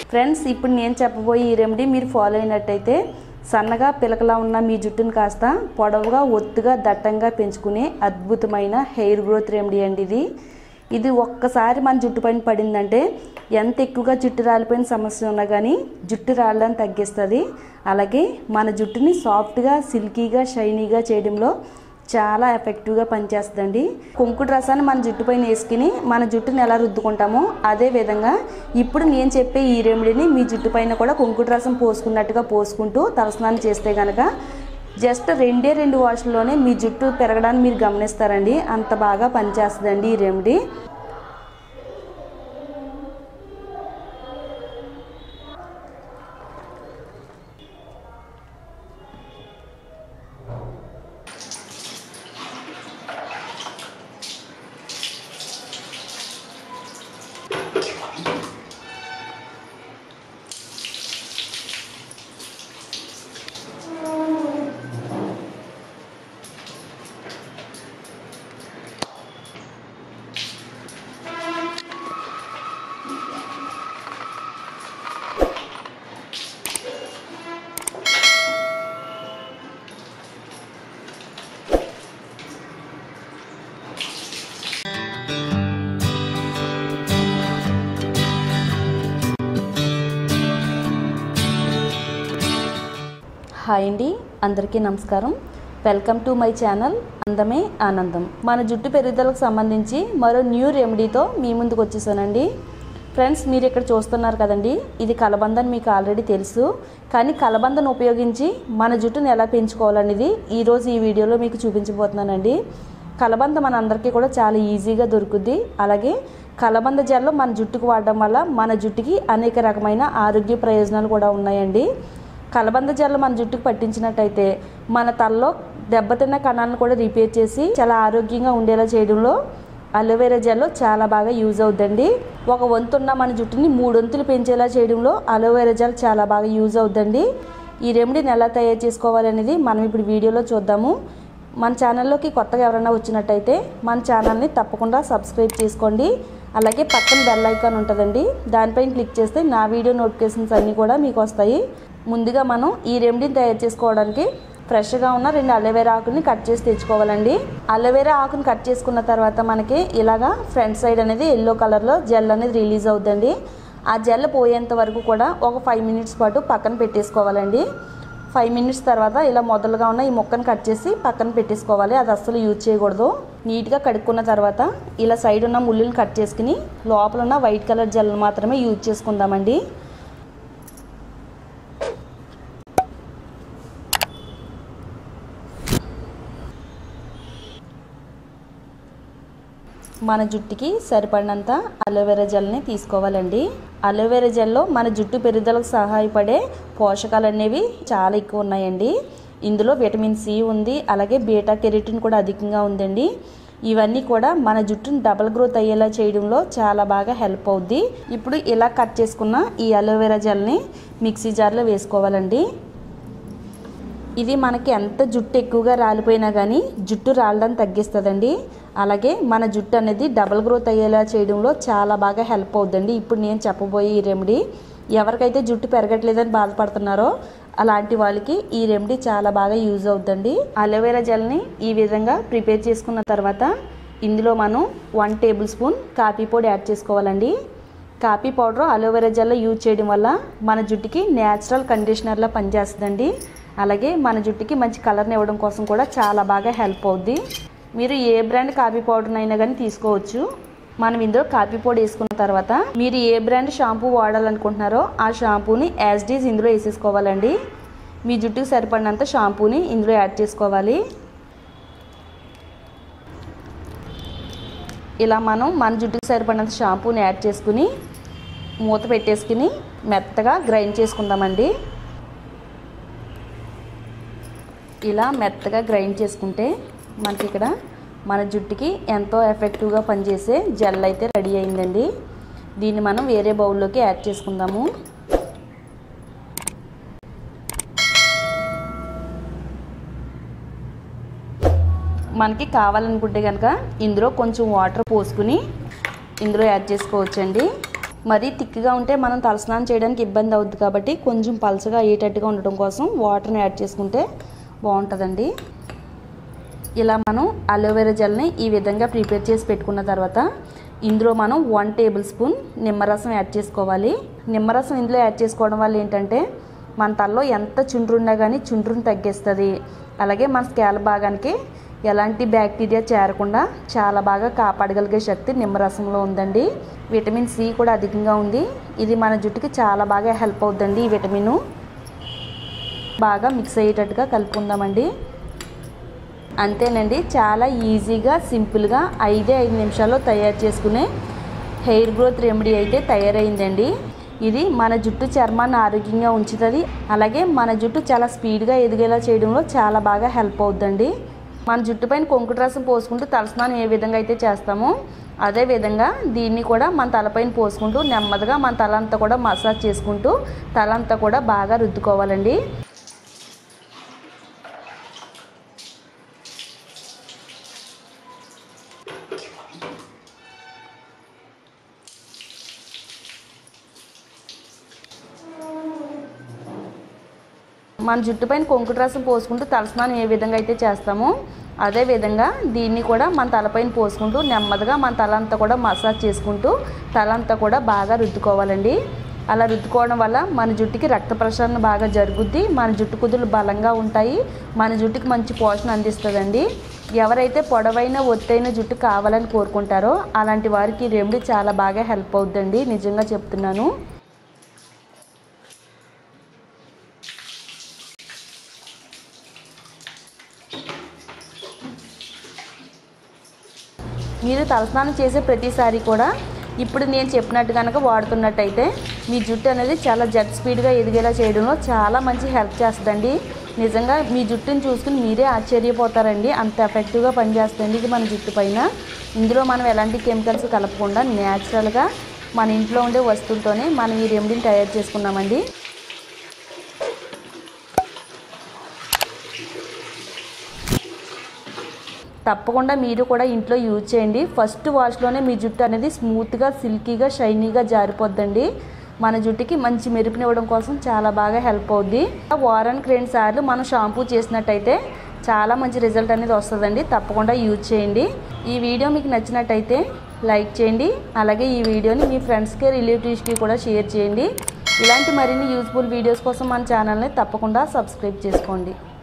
friends ఇప్పుడు నేను చెప్పబోయే ఈ రెమెడీ మీరు ఫాలో అయినట్టయితే సన్నగా పిలకలా ఉన్న మీ జుట్టును కాస్త పొడవుగా ఒత్తుగా దట్టంగా పెంచుకునే అద్భుతమైన హెయిర్ గ్రోత్ రెమెడీ అండి ఇది ఇది ఒక్కసారి మన జుట్టు పైన పడిందంటే ఎంత ఎక్కువగా జుట్టు రాలిపోయిన సమస్య ఉన్నా కానీ జుట్టు రాలడానికి తగ్గిస్తుంది అలాగే మన జుట్టుని సాఫ్ట్గా సిల్కీగా షైనీగా చేయడంలో చాలా ఎఫెక్టివ్గా పనిచేస్తుందండి కుంకుడు రసాన్ని మన జుట్టు పైన వేసుకుని మన జుట్టుని ఎలా రుద్దుకుంటామో అదే విధంగా ఇప్పుడు నేను చెప్పే ఈ రెమెడీని మీ జుట్టు పైన కూడా కుంకుడు రసం పోసుకున్నట్టుగా పోసుకుంటూ తలస్నానం చేస్తే కనుక జస్ట్ రెండే రెండు వాష్లోనే మీ జుట్టు పెరగడాన్ని మీరు గమనిస్తారండి అంత బాగా పనిచేస్తుందండి ఈ రెమెడీ హాయ్ అండి అందరికీ నమస్కారం వెల్కమ్ టు మై ఛానల్ అందమే ఆనందం మన జుట్టు పెరుగుదలకు సంబంధించి మరో న్యూ రెమెడీతో మీ ముందుకు వచ్చేసానండి ఫ్రెండ్స్ మీరు ఇక్కడ చూస్తున్నారు కదండి ఇది కలబందని మీకు ఆల్రెడీ తెలుసు కానీ కలబందను ఉపయోగించి మన జుట్టును ఎలా పెంచుకోవాలనేది ఈరోజు ఈ వీడియోలో మీకు చూపించబోతున్నానండి కలబంద మన అందరికీ కూడా చాలా ఈజీగా దొరుకుద్ది అలాగే కలబంద జెల్లో మన జుట్టుకు వాడడం వల్ల మన జుట్టుకి అనేక రకమైన ఆరోగ్య ప్రయోజనాలు కూడా ఉన్నాయండి కలబంద జెల్ మన జుట్టుకు పట్టించినట్టయితే మన తలలో దెబ్బతిన్న కణాలను కూడా రిపేర్ చేసి చాలా ఆరోగ్యంగా ఉండేలా చేయడంలో అలోవెరా జెల్ చాలా బాగా యూజ్ అవుద్దండి ఒక వంతున్న మన జుట్టుని మూడొంతులు పెంచేలా చేయడంలో అలోవెరా జెల్ చాలా బాగా యూజ్ అవుద్దండి ఈ రెమెడీని ఎలా తయారు చేసుకోవాలనేది మనం ఇప్పుడు వీడియోలో చూద్దాము మన ఛానల్లోకి కొత్తగా ఎవరైనా వచ్చినట్టయితే మన ఛానల్ని తప్పకుండా సబ్స్క్రైబ్ చేసుకోండి అలాగే పక్కన బెల్ ఐకాన్ ఉంటుందండి దానిపైన క్లిక్ చేస్తే నా వీడియో నోటిఫికేషన్స్ అన్నీ కూడా మీకు వస్తాయి ముందుగా మనం ఈ రెమెడీని తయారు చేసుకోవడానికి ఫ్రెష్గా ఉన్న రెండు అలోవెరా ఆకుని కట్ చేసి తెచ్చుకోవాలండి అలోవెరా ఆకుని కట్ చేసుకున్న తర్వాత మనకి ఇలాగా ఫ్రంట్ సైడ్ అనేది ఎల్లో కలర్లో జెల్ అనేది రిలీజ్ అవుతుందండి ఆ జెల్ పోయేంత వరకు కూడా ఒక ఫైవ్ మినిట్స్ పాటు పక్కన పెట్టేసుకోవాలండి ఫైవ్ మినిట్స్ తర్వాత ఇలా మొదలుగా ఉన్న ఈ మొక్కను కట్ చేసి పక్కన పెట్టేసుకోవాలి అది అస్సలు యూజ్ చేయకూడదు నీట్గా కడుక్కున్న తర్వాత ఇలా సైడ్ ఉన్న ముళ్ళుని కట్ చేసుకుని లోపల ఉన్న వైట్ కలర్ జెల్ మాత్రమే యూజ్ చేసుకుందామండి మన జుట్టుకి సరిపడినంత అలోవెరా జెల్ని తీసుకోవాలండి అలోవెరా జెల్లో మన జుట్టు పెరుగుదలకు సహాయపడే పోషకాలు అనేవి చాలా ఎక్కువ ఉన్నాయండి ఇందులో విటమిన్ సి ఉంది అలాగే బీటా కెరిటిన్ కూడా అధికంగా ఉందండి ఇవన్నీ కూడా మన జుట్టును డబల్ గ్రోత్ అయ్యేలా చేయడంలో చాలా బాగా హెల్ప్ అవుద్ది ఇప్పుడు ఇలా కట్ చేసుకున్న ఈ అలోవెరా జెల్ని మిక్సీ జార్లో వేసుకోవాలండి ఇది మనకి ఎంత జుట్టు ఎక్కువగా రాలిపోయినా కానీ జుట్టు రాలడానికి తగ్గిస్తుందండి అలాగే మన జుట్టు అనేది డబల్ గ్రోత్ అయ్యేలా చేయడంలో చాలా బాగా హెల్ప్ అవుతుందండి ఇప్పుడు నేను చెప్పబోయే ఈ రెమెడీ ఎవరికైతే జుట్టు పెరగట్లేదని బాధపడుతున్నారో అలాంటి వాళ్ళకి ఈ రెమెడీ చాలా బాగా యూజ్ అవుతుందండి అలోవెరా జెల్ని ఈ విధంగా ప్రిపేర్ చేసుకున్న తర్వాత ఇందులో మనం వన్ టేబుల్ స్పూన్ కాఫీ పొడి యాడ్ చేసుకోవాలండి coffee powder aloe vera gel use చేయడం వల్ల మన జుట్టుకి న్యాచురల్ కండిషనర్లా పనిచేస్తుందండి అలాగే మన జుట్టుకి మంచి కలర్ని ఇవ్వడం కోసం కూడా చాలా బాగా హెల్ప్ అవుద్ది మీరు ఏ బ్రాండ్ కాఫీ పౌడర్ అయినా కానీ తీసుకోవచ్చు మనం ఇందులో కాఫీ పొడి వేసుకున్న తర్వాత మీరు ఏ బ్రాండ్ షాంపూ వాడాలనుకుంటున్నారో ఆ షాంపూని యాజ్ డీజ్ ఇందులో వేసేసుకోవాలండి మీ జుట్టుకు సరిపడినంత షాంపూని ఇందులో యాడ్ చేసుకోవాలి ఇలా మనం మన జుట్టుకు సరిపడినంత షాంపూని యాడ్ చేసుకుని మూత పెట్టేసుకుని మెత్తగా గ్రైండ్ చేసుకుందామండి ఇలా మెత్తగా గ్రైండ్ చేసుకుంటే మనకి ఇక్కడ మన జుట్టుకి ఎంతో ఎఫెక్టివ్గా పనిచేసే జెల్ అయితే రెడీ అయిందండి దీన్ని మనం వేరే బౌల్లోకి యాడ్ చేసుకుందాము మనకి కావాలనుకుంటే కనుక ఇందులో కొంచెం వాటర్ పోసుకుని ఇందులో యాడ్ చేసుకోవచ్చండి మరీ థిక్గా ఉంటే మనం తలస్నానం చేయడానికి ఇబ్బంది అవుద్ది కాబట్టి కొంచెం పలచగా అయ్యేటట్టుగా ఉండటం కోసం వాటర్ని యాడ్ చేసుకుంటే బాగుంటుందండి ఇలా మనం అలోవెరా జెల్ని ఈ విధంగా ప్రిపేర్ చేసి పెట్టుకున్న తర్వాత ఇందులో మనం వన్ టేబుల్ స్పూన్ నిమ్మరసం యాడ్ చేసుకోవాలి నిమ్మరసం ఇందులో యాడ్ చేసుకోవడం వల్ల ఏంటంటే మన తలలో ఎంత చుండ్రు ఉన్నా కానీ చుండ్రుని తగ్గిస్తుంది అలాగే మన స్కాల్ భాగానికి ఎలాంటి బ్యాక్టీరియా చేరకుండా చాలా బాగా కాపాడగలిగే శక్తి నిమ్మరసంలో ఉందండి విటమిన్ సి కూడా అధికంగా ఉంది ఇది మన జుట్టుకి చాలా బాగా హెల్ప్ అవుతుందండి ఈ విటమిన్ బాగా మిక్స్ అయ్యేటట్టుగా కలుపుకుందామండి అంతేనండి చాలా ఈజీగా సింపుల్గా ఐదే ఐదు నిమిషాల్లో తయారు చేసుకునే హెయిర్ గ్రోత్ రెమెడీ అయితే తయారైందండి ఇది మన జుట్టు చర్మాన్ని ఆరోగ్యంగా ఉంచుతుంది అలాగే మన జుట్టు చాలా స్పీడ్గా ఎదిగేలా చేయడంలో చాలా బాగా హెల్ప్ అవుతుందండి మన జుట్టు పైన కొంకుడు రసం పోసుకుంటూ తలస్నానం ఏ విధంగా అయితే చేస్తామో అదే విధంగా దీన్ని కూడా మన తలపైన పోసుకుంటూ నెమ్మదిగా మన తల అంతా కూడా మసాజ్ చేసుకుంటూ తల అంతా కూడా బాగా రుద్దుకోవాలండి మన జుట్టు పైన కొంకుడు రసం పోసుకుంటూ తలస్నానం ఏ విధంగా అయితే చేస్తామో అదే విధంగా దీన్ని కూడా మన తలపైన పోసుకుంటూ నెమ్మదిగా మన తల అంతా కూడా మసాజ్ చేసుకుంటూ తల అంతా కూడా బాగా రుద్దుకోవాలండి అలా రుద్దుకోవడం వల్ల మన జుట్టుకి రక్త ప్రసరణ బాగా జరుగుద్ది మన జుట్టు కుదులు బలంగా ఉంటాయి మన జుట్టుకి మంచి పోషణ అందిస్తుందండి ఎవరైతే పొడవైన ఒత్తైన జుట్టు కావాలని కోరుకుంటారో అలాంటి వారికి ఈ రెమెడీ చాలా బాగా హెల్ప్ అవుతుందండి నిజంగా చెప్తున్నాను మీరు తలస్నానం చేసే ప్రతిసారి కూడా ఇప్పుడు నేను చెప్పినట్టు కనుక వాడుతున్నట్టయితే మీ జుట్టు అనేది చాలా జెట్ స్పీడ్గా ఎదిగేలా చేయడంలో చాలా మంచి హెల్ప్ చేస్తుందండి నిజంగా మీ జుట్టుని చూసుకుని మీరే ఆశ్చర్యపోతారండి అంత ఎఫెక్టివ్గా పనిచేస్తుంది ఇది మన జుట్టు పైన ఇందులో మనం ఎలాంటి కెమికల్స్ కలపకుండా న్యాచురల్గా మన ఇంట్లో ఉండే వస్తువులతోనే మనం ఈ రెమెడీని తయారు చేసుకున్నామండి తప్పకుండా మీరు కూడా ఇంట్లో యూజ్ చేయండి ఫస్ట్ వాష్లోనే మీ జుట్టు అనేది స్మూత్గా సిల్కీగా షైనీగా జారిపోద్దండి మన జుట్టుకి మంచి మెరుపునివ్వడం కోసం చాలా బాగా హెల్ప్ అవుద్ది వారానికి రెండు సార్లు మనం షాంపూ చేసినట్టయితే చాలా మంచి రిజల్ట్ అనేది వస్తుందండి తప్పకుండా యూజ్ చేయండి ఈ వీడియో మీకు నచ్చినట్టయితే లైక్ చేయండి అలాగే ఈ వీడియోని మీ ఫ్రెండ్స్కి రిలేటివ్స్కి కూడా షేర్ చేయండి ఇలాంటి మరిన్ని యూజ్ఫుల్ వీడియోస్ కోసం మన ఛానల్ని తప్పకుండా సబ్స్క్రైబ్ చేసుకోండి